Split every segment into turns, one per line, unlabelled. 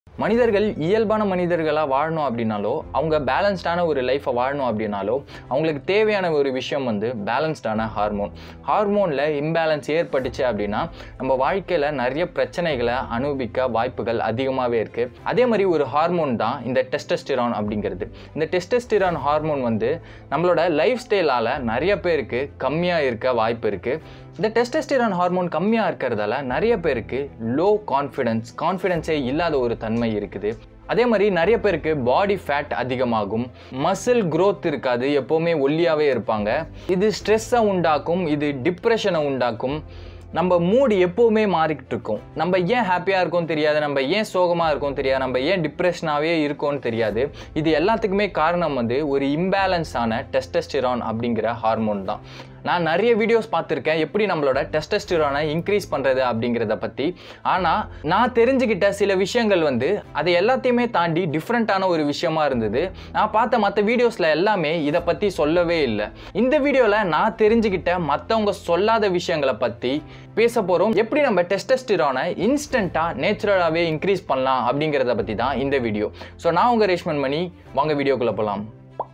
மனிதர்கள் இயல்பான மனிதர்களாக வாழணும் அப்படின்னாலோ அவங்க பேலன்ஸ்டான ஒரு லைஃப்பை வாழணும் அப்படின்னாலோ அவங்களுக்கு தேவையான ஒரு விஷயம் வந்து பேலன்ஸ்டான ஹார்மோன் ஹார்மோனில் இம்பேலன்ஸ் ஏற்பட்டுச்சு அப்படின்னா நம்ம வாழ்க்கையில் நிறைய பிரச்சனைகளை அனுபவிக்க வாய்ப்புகள் அதிகமாகவே இருக்குது அதே மாதிரி ஒரு ஹார்மோன் தான் இந்த டெஸ்டஸ்டிரான் அப்படிங்கிறது இந்த டெஸ்டஸ்டிரான் ஹார்மோன் வந்து நம்மளோட லைஃப் ஸ்டைலால் நிறைய பேருக்கு கம்மியாக இருக்க வாய்ப்பு இருக்குது இந்த டெஸ்டஸ்டிரான் ஹார்மோன் கம்மியாக இருக்கிறதால நிறைய பேருக்கு லோ கான்ஃபிடன்ஸ் கான்ஃபிடென்ஸே இல்லாத ஒரு தன்மை இருக்குது அதே மாதிரி நிறைய பேருக்கு பாடி ஃபேட் அதிகமாகும் மசில் growth இருக்காது எப்போவுமே ஒல்லியாகவே இருப்பாங்க இது ஸ்ட்ரெஸ்ஸை உண்டாக்கும் இது டிப்ரெஷனை உண்டாக்கும் நம்ம மூடு எப்போவுமே மாறிக்கிட்டு இருக்கும் நம்ம ஏன் ஹாப்பியாக இருக்கோம் தெரியாது நம்ம ஏன் சோகமாக இருக்கோம் தெரியாது நம்ம ஏன் டிப்ரெஷனாகவே இருக்கோம்னு தெரியாது இது எல்லாத்துக்குமே காரணம் வந்து ஒரு இம்பேலன்ஸான டெஸ்டஸ்டிரான் அப்படிங்கிற ஹார்மோன் தான் நான் நிறைய வீடியோஸ் பார்த்துருக்கேன் எப்படி நம்மளோட டெஸ்டஸ்டிரானை இன்க்ரீஸ் பண்ணுறது அப்படிங்கிறத பற்றி ஆனால் நான் தெரிஞ்சுக்கிட்ட சில விஷயங்கள் வந்து அது எல்லாத்தையுமே தாண்டி டிஃப்ரெண்ட்டான ஒரு விஷயமா இருந்தது நான் பார்த்த மற்ற வீடியோஸில் எல்லாமே இதை பற்றி சொல்லவே இல்லை இந்த வீடியோவில் நான் தெரிஞ்சுக்கிட்ட மற்றவங்க சொல்லாத விஷயங்களை பற்றி பேச போகிறோம் எப்படி நம்ம டெஸ்டஸ்டிரானை இன்ஸ்டண்ட்டாக நேச்சுரலாகவே இன்க்ரீஸ் பண்ணலாம் அப்படிங்கிறத பற்றி தான் இந்த வீடியோ ஸோ நான் உங்கள் ரேஷ்மன் மணி வாங்க வீடியோக்குள்ளே போகலாம்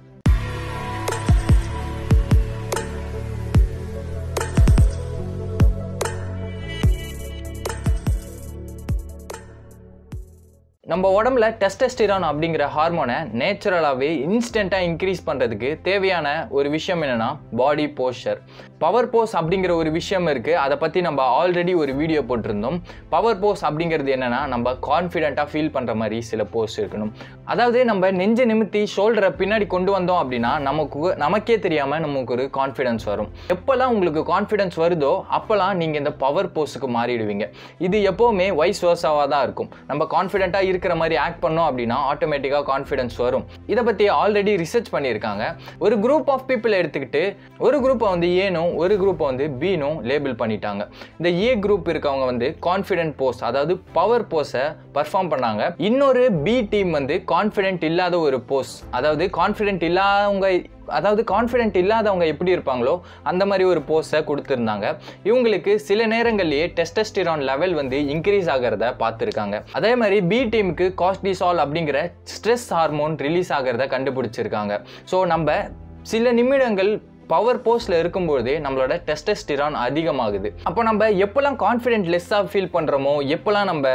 நம்ம உடம்புல டெஸ்டஸ்டிரான் அப்படிங்கிற ஹார்மோனை நேச்சுரலாகவே இன்ஸ்டண்ட்டாக இன்க்ரீஸ் பண்ணுறதுக்கு தேவையான ஒரு விஷயம் என்னென்னா பாடி போஸ்டர் பவர் போஸ் அப்படிங்கிற ஒரு விஷயம் இருக்குது அதை பற்றி நம்ம ஆல்ரெடி ஒரு வீடியோ போட்டிருந்தோம் பவர் போஸ் அப்படிங்கிறது என்னென்னா நம்ம கான்ஃபிடென்ட்டாக ஃபீல் பண்ணுற மாதிரி சில போஸ் இருக்கணும் அதாவது நம்ம நெஞ்ச நிமித்தி ஷோல்டரை பின்னாடி கொண்டு வந்தோம் அப்படின்னா நமக்கு நமக்கே தெரியாமல் நமக்கு ஒரு கான்ஃபிடன்ஸ் வரும் எப்போல்லாம் உங்களுக்கு கான்ஃபிடன்ஸ் வருதோ அப்போல்லாம் நீங்கள் இந்த பவர் போஸுக்கு மாறிடுவீங்க இது எப்போவுமே வைஸ் வர்ஸாவாக தான் இருக்கும் நம்ம கான்ஃபிடென்ட்டாக இருக்கிற மாதிரி ஆக்ட் பண்ணோம் அப்படின்னா ஆட்டோமேட்டிக்காக கான்ஃபிடன்ஸ் வரும் இதை பற்றி ஆல்ரெடி ரிசர்ச் பண்ணியிருக்காங்க ஒரு குரூப் ஆஃப் பீப்புள் எடுத்துக்கிட்டு ஒரு குரூப்பை வந்து ஏனும் ஒரு குரூப்பை வந்து பீனும் லேபிள் பண்ணிட்டாங்க இந்த ஏ குரூப் இருக்கவங்க வந்து கான்ஃபிடென்ட் போஸ் அதாவது பவர் போஸை பர்ஃபார்ம் பண்ணாங்க இன்னொரு பி டீம் வந்து கான்ஃபிடென்ட் இல்லாத ஒரு போஸ் அதாவது கான்ஃபிடென்ட் இல்லாதவங்க அதாவது கான்ஃபிடென்ட் இல்லாதவங்க எப்படி இருப்பாங்களோ அந்த மாதிரி ஒரு போஸை கொடுத்துருந்தாங்க இவங்களுக்கு சில நேரங்கள்லேயே டெஸ்டஸ்டிரான் லெவல் வந்து இன்க்ரீஸ் ஆகிறத பார்த்துருக்காங்க அதே மாதிரி பி டீமுக்கு காஸ்டிசால் அப்படிங்கிற ஸ்ட்ரெஸ் ஹார்மோன் ரிலீஸ் ஆகிறத கண்டுபிடிச்சிருக்காங்க ஸோ நம்ம சில நிமிடங்கள் பவர் போஸ்டில் இருக்கும்போதே நம்மளோட டெஸ்டஸ்டிரான் அதிகமாகுது அப்போ நம்ம எப்போல்லாம் கான்ஃபிடென்ட் லெஸ்ஸாக ஃபீல் பண்ணுறோமோ எப்போல்லாம் நம்ம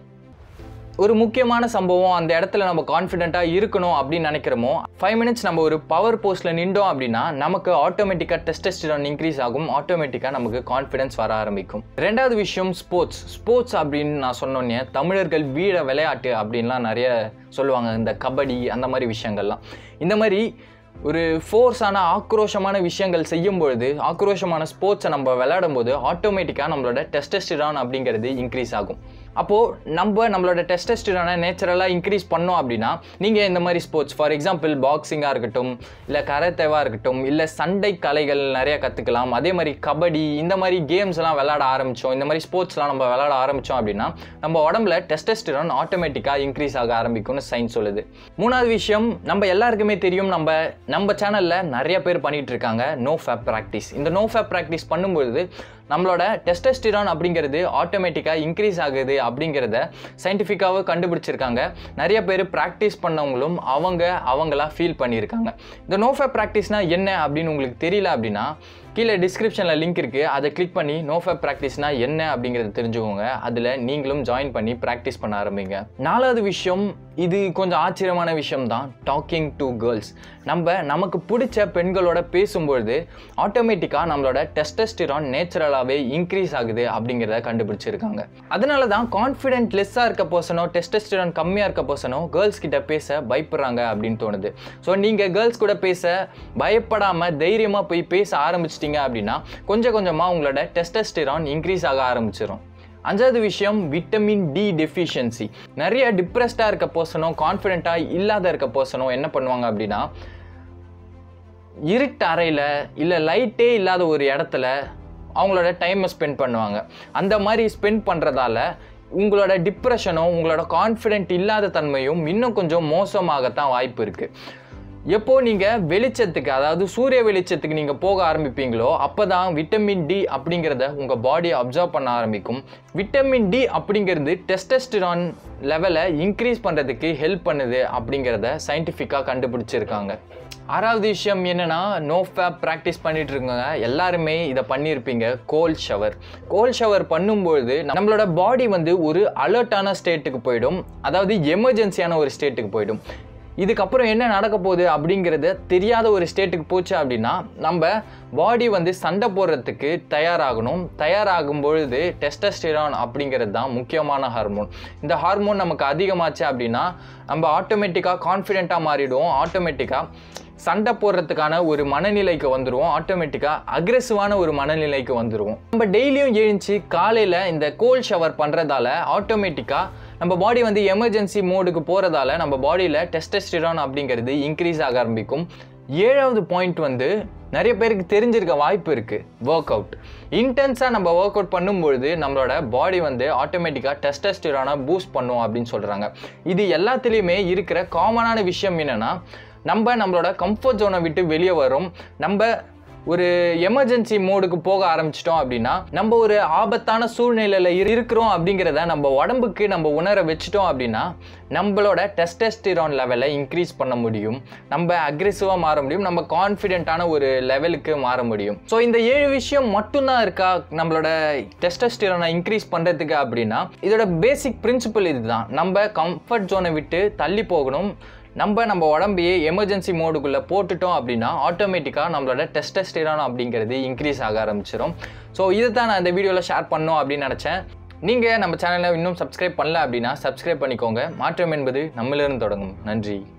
ஒரு முக்கியமான சம்பவம் அந்த இடத்துல நம்ம கான்ஃபிடென்ட்டாக இருக்கணும் அப்படின்னு நினைக்கிறோமோ ஃபைவ் மினிட்ஸ் நம்ம ஒரு பவர் போஸ்ட்டில் நின்றோம் அப்படின்னா நமக்கு ஆட்டோமேட்டிக்காக டெஸ்டஸ்டிரான் இன்க்ரீஸ் ஆகும் ஆட்டோமேட்டிக்காக நமக்கு கான்ஃபிடன்ஸ் வர ஆரம்பிக்கும் ரெண்டாவது விஷயம் ஸ்போர்ட்ஸ் ஸ்போர்ட்ஸ் அப்படின்னு நான் சொன்னோன்னே தமிழர்கள் வீர விளையாட்டு அப்படின்லாம் நிறைய சொல்லுவாங்க இந்த கபடி அந்த மாதிரி விஷயங்கள்லாம் இந்த மாதிரி ஒரு ஃபோர்ஸான ஆக்ரோஷமான விஷயங்கள் செய்யும் பொழுது ஆக்ரோஷமான ஸ்போர்ட்ஸை நம்ம விளையாடும் போது ஆட்டோமேட்டிக்காக நம்மளோட டெஸ்டஸ்டிரான் அப்படிங்கிறது இன்க்ரீஸ் ஆகும் அப்போது நம்ம நம்மளோட டெஸ்டஸ்டிரானை நேச்சுரலாக இன்க்ரீஸ் பண்ணோம் அப்படின்னா நீங்கள் இந்த மாதிரி ஸ்போர்ட்ஸ் ஃபார் எக்ஸாம்பிள் பாக்ஸிங்காக இருக்கட்டும் இல்லை கரத்தேவாக இருக்கட்டும் இல்லை சண்டை கலைகள் நிறைய கற்றுக்கலாம் அதே மாதிரி கபடி இந்த மாதிரி கேம்ஸ்லாம் விளையாட ஆரம்பித்தோம் இந்த மாதிரி ஸ்போர்ட்ஸ்லாம் நம்ம விளையாட ஆரம்பித்தோம் அப்படின்னா நம்ம உடம்புல டெஸ்டஸ்டிரான் ஆட்டோமேட்டிக்காக இன்க்ரீஸ் ஆக ஆரம்பிக்கும்னு சயின்ஸ் சொல்லுது மூணாவது விஷயம் நம்ம எல்லாருக்குமே தெரியும் நம்ம நம்ம சேனலில் நிறைய பேர் பண்ணிகிட்டு இருக்காங்க நோ ஃபேப் ப்ராக்டிஸ் இந்த நோ ஃபேப் ப்ராக்டிஸ் பண்ணும்பொழுது நம்மளோட டெஸ்டஸ்டிரான் அப்படிங்கிறது ஆட்டோமேட்டிக்காக இன்க்ரீஸ் ஆகுது அப்படிங்கிறத சயின்டிஃபிக்காக கண்டுபிடிச்சிருக்காங்க நிறைய பேர் ப்ராக்டிஸ் பண்ணவங்களும் அவங்க அவங்களா ஃபீல் பண்ணியிருக்காங்க இந்த நோ ஃபேப் ப்ராக்டிஸ்னால் என்ன அப்படின்னு உங்களுக்கு தெரியல அப்படின்னா கீழே டிஸ்கிரிப்ஷனில் லிங்க் இருக்குது அதை கிளிக் பண்ணி நோ ஃபேப் ப்ராக்டிஸ்னால் என்ன அப்படிங்கிறத தெரிஞ்சுக்கோங்க அதில் நீங்களும் ஜாயின் பண்ணி ப்ராக்டிஸ் பண்ண ஆரம்பிங்க நாலாவது விஷயம் இது கொஞ்சம் ஆச்சரியமான விஷயம் தான் டாக்கிங் டு கேர்ள்ஸ் நம்ம நமக்கு பிடிச்ச பெண்களோட பேசும்பொழுது ஆட்டோமேட்டிக்காக நம்மளோட டெஸ்டஸ்டிரான் நேச்சுரலாகவே இன்க்ரீஸ் ஆகுது அப்படிங்கிறத கண்டுபிடிச்சிருக்காங்க அதனால தான் கான்ஃபிடென்ட் லெஸ்ஸாக இருக்க பர்சனோ டெஸ்டஸ்டிரான் கம்மியாக இருக்க பர்சனோ கேர்ள்ஸ் கிட்ட பேச பயப்படுறாங்க அப்படின்னு தோணுது ஸோ நீங்கள் கேர்ள்ஸ் கூட பேச பயப்படாமல் தைரியமாக போய் பேச ஆரம்பிச்சிட்டிங்க அப்படின்னா கொஞ்சம் கொஞ்சமாக உங்களோட டெஸ்டஸ்டிரான் இன்க்ரீஸ் ஆக ஆரம்பிச்சிடும் அஞ்சாவது விஷயம் விட்டமின் டி டெஃபிஷியன்சி நிறைய டிப்ரெஸ்டாக இருக்க பர்சனோ கான்ஃபிடென்ட்டாக இல்லாத இருக்க பர்சனோ என்ன பண்ணுவாங்க அப்படின்னா இருட்டு அறையில் இல்லை லைட்டே இல்லாத ஒரு இடத்துல அவங்களோட டைமை ஸ்பெண்ட் பண்ணுவாங்க அந்த மாதிரி ஸ்பெண்ட் பண்ணுறதால உங்களோட டிப்ரெஷனும் உங்களோட கான்ஃபிடென்ட் இல்லாத தன்மையும் இன்னும் கொஞ்சம் மோசமாகத்தான் வாய்ப்பு இருக்குது எப்போ நீங்கள் வெளிச்சத்துக்கு அதாவது சூரிய வெளிச்சத்துக்கு நீங்கள் போக ஆரம்பிப்பீங்களோ அப்போ தான் விட்டமின் டி அப்படிங்கிறத உங்கள் பாடியை அப்சர்வ் பண்ண ஆரம்பிக்கும் விட்டமின் டி அப்படிங்கிறது டெஸ்டஸ்டிரான் லெவலை இன்க்ரீஸ் பண்ணுறதுக்கு ஹெல்ப் பண்ணுது அப்படிங்கிறத சயின்டிஃபிக்காக கண்டுபிடிச்சிருக்காங்க ஆறாவது விஷயம் என்னன்னா நோ ஃபேப் ப்ராக்டிஸ் பண்ணிட்டு இருக்கவங்க எல்லாருமே இதை பண்ணியிருப்பீங்க கோல் ஷவர் கோல் ஷவர் பண்ணும்பொழுது நம்மளோட பாடி வந்து ஒரு அலர்ட்டான ஸ்டேட்டுக்கு போயிடும் அதாவது எமர்ஜென்சியான ஒரு ஸ்டேட்டுக்கு போயிடும் இதுக்கப்புறம் என்ன நடக்க போகுது அப்படிங்கிறத தெரியாத ஒரு ஸ்டேட்டுக்கு போச்சு அப்படின்னா நம்ம பாடி வந்து சண்டை போடுறதுக்கு தயாராகணும் தயாராகும் பொழுது டெஸ்டஸ்டிரான் அப்படிங்கிறது தான் முக்கியமான ஹார்மோன் இந்த ஹார்மோன் நமக்கு அதிகமாச்சு அப்படின்னா நம்ம ஆட்டோமேட்டிக்காக கான்ஃபிடென்ட்டாக மாறிடுவோம் ஆட்டோமேட்டிக்காக சண்டை போடுறதுக்கான ஒரு மனநிலைக்கு வந்துடுவோம் ஆட்டோமேட்டிக்காக அக்ரெசிவான ஒரு மனநிலைக்கு வந்துடுவோம் நம்ம டெய்லியும் எழுந்துச்சு காலையில் இந்த கோல் ஷவர் பண்ணுறதால ஆட்டோமேட்டிக்காக நம்ம பாடி வந்து எமர்ஜென்சி மோடுக்கு போகிறதால நம்ம பாடியில் டெஸ்டஸ்டிரான் அப்படிங்கிறது இன்க்ரீஸ் ஆக ஆரம்பிக்கும் ஏழாவது பாயிண்ட் வந்து நிறைய பேருக்கு தெரிஞ்சிருக்க வாய்ப்பு இருக்குது ஒர்க் அவுட் இன்டென்ஸாக நம்ம ஒர்க் அவுட் பண்ணும்பொழுது நம்மளோட பாடி வந்து ஆட்டோமேட்டிக்காக டெஸ்டஸ்டிரானை பூஸ்ட் பண்ணும் அப்படின்னு சொல்கிறாங்க இது எல்லாத்துலேயுமே இருக்கிற காமனான விஷயம் என்னென்னா நம்ம நம்மளோட கம்ஃபர்ட் ஜோனை விட்டு வெளியே வரும் நம்ம ஒரு எமர்ஜென்சி மோடுக்கு போக ஆரம்பிச்சிட்டோம் அப்படின்னா நம்ம ஒரு ஆபத்தான சூழ்நிலையில் இரு- இருக்கிறோம் அப்படிங்கிறத நம்ம உடம்புக்கு நம்ம உணர வச்சிட்டோம் அப்படின்னா நம்மளோட டெஸ்டஸ்டிரான் லெவலை இன்க்ரீஸ் பண்ண முடியும் நம்ம அக்ரெசிவாக மாற முடியும் நம்ம கான்ஃபிடென்ட்டான ஒரு லெவலுக்கு மாற முடியும் ஸோ இந்த ஏழு விஷயம் மட்டும்தான் இருக்கா நம்மளோட டெஸ்டஸ்டிரானை இன்க்ரீஸ் பண்ணுறதுக்கு அப்படின்னா இதோட பேசிக் பிரின்சிபல் இதுதான் நம்ம கம்ஃபர்ட் ஜோனை விட்டு தள்ளி போகணும் நம்ம நம்ம உடம்பையே எமர்ஜென்சி மோடுக்குள்ளே போட்டுட்டோம் அப்படின்னா ஆட்டோமேட்டிக்காக நம்மளோட டெஸ்டஸ்டிரான் அப்படிங்கிறது இன்க்ரீஸ் ஆக ஆரம்பிச்சிடும் ஸோ இதை தான் நான் இந்த வீடியோவில் ஷேர் பண்ணோம் அப்படின்னு நினச்சேன் நீங்கள் நம்ம சேனலை இன்னும் சப்ஸ்கிரைப் பண்ணல அப்படின்னா சப்ஸ்கிரைப் பண்ணிக்கோங்க மாற்றம் என்பது நம்மளிருந்து தொடங்கும் நன்றி